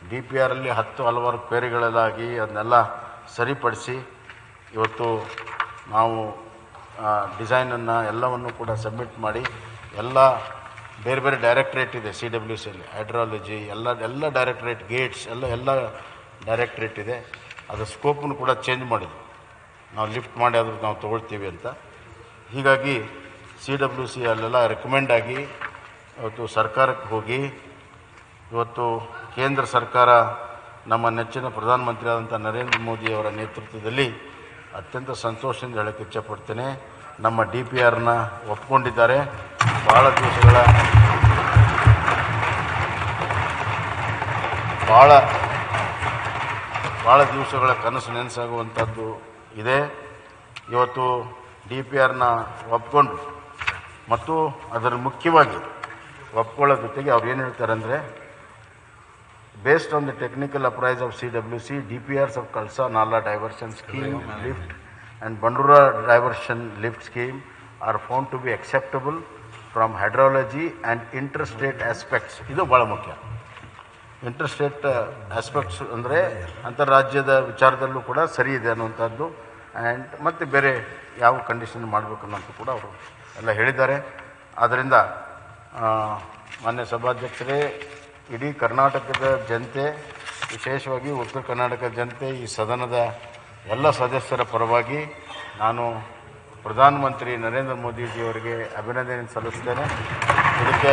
D P ಆರಲ್ಲಿ ಹತ್ತು ಹಲವಾರು ಕ್ವೇರಿಗಳಲ್ಲಾಗಿ ಅದನ್ನೆಲ್ಲ ಸರಿಪಡಿಸಿ ಇವತ್ತು ನಾವು ಡಿಸೈನನ್ನು ಎಲ್ಲವನ್ನು ಕೂಡ ಸಬ್ಮಿಟ್ ಮಾಡಿ ಎಲ್ಲ ಬೇರೆ ಬೇರೆ ಡೈರೆಕ್ಟ್ರೇಟ್ ಇದೆ ಸಿ ಡಬ್ಲ್ಯೂ ಸಿಯಲ್ಲಿ ಹೈಡ್ರಾಲಜಿ ಎಲ್ಲ ಎಲ್ಲ ಡೈರೆಕ್ಟ್ರೇಟ್ ಗೇಟ್ಸ್ ಎಲ್ಲ ಎಲ್ಲ ಡೈರೆಕ್ಟ್ರೇಟ್ ಇದೆ ಅದರ ಸ್ಕೋಪನ್ನು ಕೂಡ ಚೇಂಜ್ ಮಾಡಿದ್ವಿ ನಾವು ಲಿಫ್ಟ್ ಮಾಡಿ ಆದರೂ ನಾವು ತೊಗೊಳ್ತೀವಿ ಅಂತ ಹೀಗಾಗಿ ಸಿ ಡಬ್ಲ್ಯೂ ಸಿ ಅಲ್ಲೆಲ್ಲ ರೆಕಮೆಂಡ್ ಆಗಿ ಇವತ್ತು ಸರ್ಕಾರಕ್ಕೆ ಹೋಗಿ ಇವತ್ತು ಕೇಂದ್ರ ಸರ್ಕಾರ ನಮ್ಮ ನೆಚ್ಚಿನ ಪ್ರಧಾನಮಂತ್ರಿ ಆದಂಥ ನರೇಂದ್ರ ಮೋದಿಯವರ ನೇತೃತ್ವದಲ್ಲಿ ಅತ್ಯಂತ ಸಂತೋಷದಿಂದ ಹೇಳಕ್ಕೆ ಇಚ್ಛಪಡ್ತೇನೆ ನಮ್ಮ ಡಿ ಪಿ ಆರ್ನ ಒಪ್ಕೊಂಡಿದ್ದಾರೆ ಭಾಳ ದಿವಸಗಳ ಭಾಳ ಭಾಳ ದಿವಸಗಳ ಕನಸು ನೆನೆಸಾಗುವಂಥದ್ದು ಇದೆ ಇವತ್ತು ಡಿ ಪಿ ಆರ್ನ ಒಪ್ಕೊಂಡು ಮತ್ತು ಅದರ ಮುಖ್ಯವಾಗಿ ಒಪ್ಕೊಳ್ಳೋ ಜೊತೆಗೆ ಅವ್ರು ಏನು ಹೇಳ್ತಾರೆ ಅಂದರೆ based on the technical appraise of C W C D P Rs of Kalsa Nala diversion scheme lift and Bandura diversion lift scheme are found to be acceptable from hydrology and inter state aspects ಇದು ಭಾಳ ಮುಖ್ಯ inter state aspects ಅಂದರೆ ಅಂತಾರಾಜ್ಯದ ವಿಚಾರದಲ್ಲೂ ಕೂಡ ಸರಿ ಇದೆ ಅನ್ನುವಂಥದ್ದು and ಮತ್ತು ಬೇರೆ ಯಾವ ಕಂಡೀಷನ್ ಮಾಡಬೇಕು ಅನ್ನೋದು ಕೂಡ ಅವರು ಎಲ್ಲ ಹೇಳಿದ್ದಾರೆ ಆದ್ದರಿಂದ ಆ, ಮಾನ್ಯ ಸಭಾಧ್ಯಕ್ಷರೇ ಇಡೀ ಕರ್ನಾಟಕದ ಜನತೆ ವಿಶೇಷವಾಗಿ ಉತ್ತರ ಕರ್ನಾಟಕ ಜನತೆ ಈ ಸದನದ ಎಲ್ಲ ಸದಸ್ಯರ ಪರವಾಗಿ ನಾನು ಪ್ರಧಾನಮಂತ್ರಿ ನರೇಂದ್ರ ಮೋದಿಜಿಯವರಿಗೆ ಅಭಿನಂದನೆ ಸಲ್ಲಿಸ್ತೇನೆ ಇದಕ್ಕೆ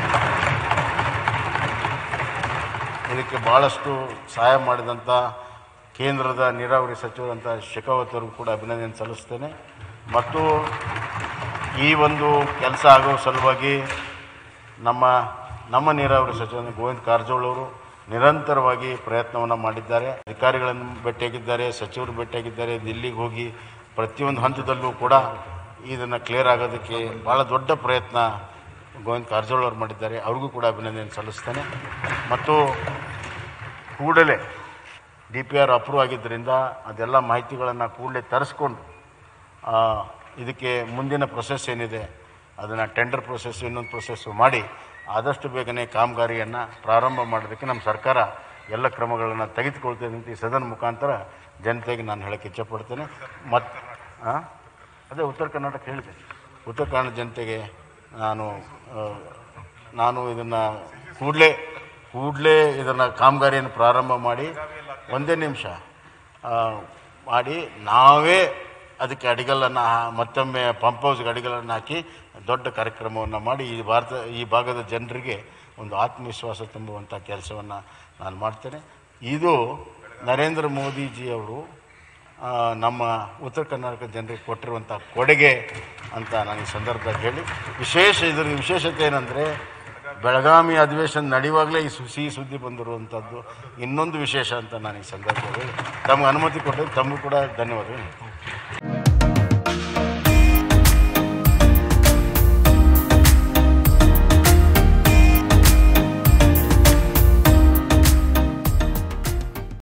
ಇದಕ್ಕೆ ಭಾಳಷ್ಟು ಸಹಾಯ ಮಾಡಿದಂಥ ಕೇಂದ್ರದ ನೀರಾವರಿ ಸಚಿವರಂಥ ಶೆಖಾವತ್ ಅವ್ರಿಗೂ ಕೂಡ ಅಭಿನಂದನೆ ಸಲ್ಲಿಸ್ತೇನೆ ಮತ್ತು ಈ ಒಂದು ಕೆಲಸ ಆಗೋ ಸಲುವಾಗಿ ನಮ್ಮ ನಮ್ಮ ನೀರಾವರಿ ಸಚಿವ ಗೋವಿಂದ ಕಾರಜೋಳ ಅವರು ನಿರಂತರವಾಗಿ ಪ್ರಯತ್ನವನ್ನು ಮಾಡಿದ್ದಾರೆ ಅಧಿಕಾರಿಗಳನ್ನು ಭೇಟಿಯಾಗಿದ್ದಾರೆ ಸಚಿವರು ಭೇಟಿಯಾಗಿದ್ದಾರೆ ದಿಲ್ಲಿಗೆ ಹೋಗಿ ಪ್ರತಿಯೊಂದು ಹಂತದಲ್ಲೂ ಕೂಡ ಇದನ್ನು ಕ್ಲಿಯರ್ ಆಗೋದಕ್ಕೆ ಭಾಳ ದೊಡ್ಡ ಪ್ರಯತ್ನ ಗೋವಿಂದ ಕಾರಜೋಳ ಅವರು ಮಾಡಿದ್ದಾರೆ ಅವ್ರಿಗೂ ಕೂಡ ಅಭಿನಂದನೆ ಸಲ್ಲಿಸ್ತೇನೆ ಮತ್ತು ಕೂಡಲೇ ಡಿ ಪಿ ಆರ್ ಅಪ್ರೂವ್ ಆಗಿದ್ದರಿಂದ ಅದೆಲ್ಲ ಮಾಹಿತಿಗಳನ್ನು ಕೂಡಲೇ ತರಿಸ್ಕೊಂಡು ಆ, ಇದಕ್ಕೆ ಮುಂದಿನ ಪ್ರೊಸೆಸ್ ಏನಿದೆ ಅದನ್ನು ಟೆಂಡರ್ ಪ್ರೊಸೆಸ್ ಇನ್ನೊಂದು ಪ್ರೊಸೆಸ್ಸು ಮಾಡಿ ಆದಷ್ಟು ಬೇಗನೆ ಕಾಮಗಾರಿಯನ್ನು ಪ್ರಾರಂಭ ಮಾಡೋದಕ್ಕೆ ನಮ್ಮ ಸರ್ಕಾರ ಎಲ್ಲ ಕ್ರಮಗಳನ್ನು ತೆಗೆದುಕೊಳ್ತೇನೆ ಅಂತ ಈ ಸದನ ಮುಖಾಂತರ ಜನತೆಗೆ ನಾನು ಹೇಳಕ್ಕೆ ಇಚ್ಛಪಡ್ತೇನೆ ಮತ್ತು ಅದೇ ಉತ್ತರ ಕರ್ನಾಟಕ ಹೇಳಿದೆ ಉತ್ತರ ಕನ್ನಡ ಜನತೆಗೆ ನಾನು ಆ, ನಾನು ಇದನ್ನು ಕೂಡಲೇ ಕೂಡಲೇ ಇದನ್ನು ಕಾಮಗಾರಿಯನ್ನು ಪ್ರಾರಂಭ ಮಾಡಿ ಒಂದೇ ನಿಮಿಷ ಆ, ಮಾಡಿ ನಾವೇ ಅದಕ್ಕೆ ಅಡಿಗಲ್ಲನ್ನು ಹಾ- ಮತ್ತೊಮ್ಮೆ ಪಂಪ್ ಹೌಸ್ಗೆ ಅಡಿಗಲನ್ನು ಹಾಕಿ ದೊಡ್ಡ ಕಾರ್ಯಕ್ರಮವನ್ನು ಮಾಡಿ ಈ ಭಾರತ ಈ ಭಾಗದ ಜನರಿಗೆ ಒಂದು ಆತ್ಮವಿಶ್ವಾಸ ತುಂಬುವಂಥ ಕೆಲಸವನ್ನು ನಾನು ಮಾಡ್ತೇನೆ ಇದು ನರೇಂದ್ರ ಮೋದಿಜಿಯವರು ಆ, ನಮ್ಮ ಉತ್ತರ ಕರ್ನಾಟಕ ಜನರಿಗೆ ಕೊಟ್ಟಿರುವಂಥ ಕೊಡುಗೆ ಅಂತ ನಾನು ಈ ಸಂದರ್ಭದಲ್ಲಿ ಹೇಳಿ ವಿಶೇಷ ಇದರ ವಿಶೇಷತೆ ಏನಂದರೆ ಬೆಳಗಾವಿ ಅಧಿವೇಶನ ನಡೆಯುವಾಗಲೇ ಈ ಸು ಸಿಹಿ ಸುದ್ದಿ ಬಂದಿರುವಂಥದ್ದು ಇನ್ನೊಂದು ವಿಶೇಷ ಅಂತ ನಾನು ಈ ಸಂದರ್ಭದಲ್ಲಿ ಹೇಳಿ ತಮಗೆ ಅನುಮತಿ ಕೊಟ್ಟರೆ ತಮಗೂ ಕೂಡ ಧನ್ಯವಾದಗಳು